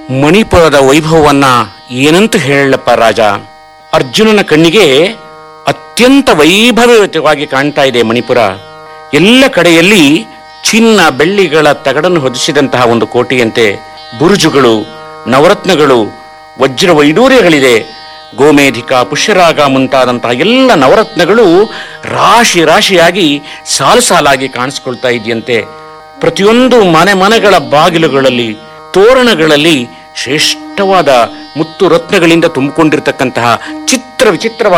ಮಣಿಪುರದ ವೈಭವವನ್ನ ಏನಂತ ಹೇಳಪ್ಪ ರಾಜ ಅರ್ಜುನನ ಕಣ್ಣಿಗೆ ಅತ್ಯಂತ ವೈಭವಯುತವಾಗಿ ಕಾಣ್ತಾ ಇದೆ ಮಣಿಪುರ ಎಲ್ಲ ಕಡೆಯಲ್ಲಿ ಚಿನ್ನ ಬೆಳ್ಳಿಗಳ ತಗಡನ್ನು ಹೊದಿಸಿದಂತಹ ಒಂದು ಕೋಟೆಯಂತೆ ಬುರುಜುಗಳು ನವರತ್ನಗಳು ವಜ್ರ ವೈಡೂರ್ಯಗಳಿದೆ ಗೋಮೇಧಿಕ ಪುಷ್ಯರಾಗ ಮುಂತಾದಂತಹ ಎಲ್ಲ ನವರತ್ನಗಳು ರಾಶಿ ರಾಶಿಯಾಗಿ ಸಾಲು ಸಾಲಾಗಿ ಕಾಣಿಸ್ಕೊಳ್ತಾ ಇದೆಯಂತೆ ಪ್ರತಿಯೊಂದು ಮನೆ ಮನೆಗಳ ಬಾಗಿಲುಗಳಲ್ಲಿ ತೋರಣಗಳಲ್ಲಿ ಶ್ರೇಷ್ಠವಾದ ಮುತ್ತು ರತ್ನಗಳಿಂದ ತುಂಬಿಕೊಂಡಿರ್ತಕ್ಕಂತಹ ಚಿತ್ರ ವಿಚಿತ್ರವಾದ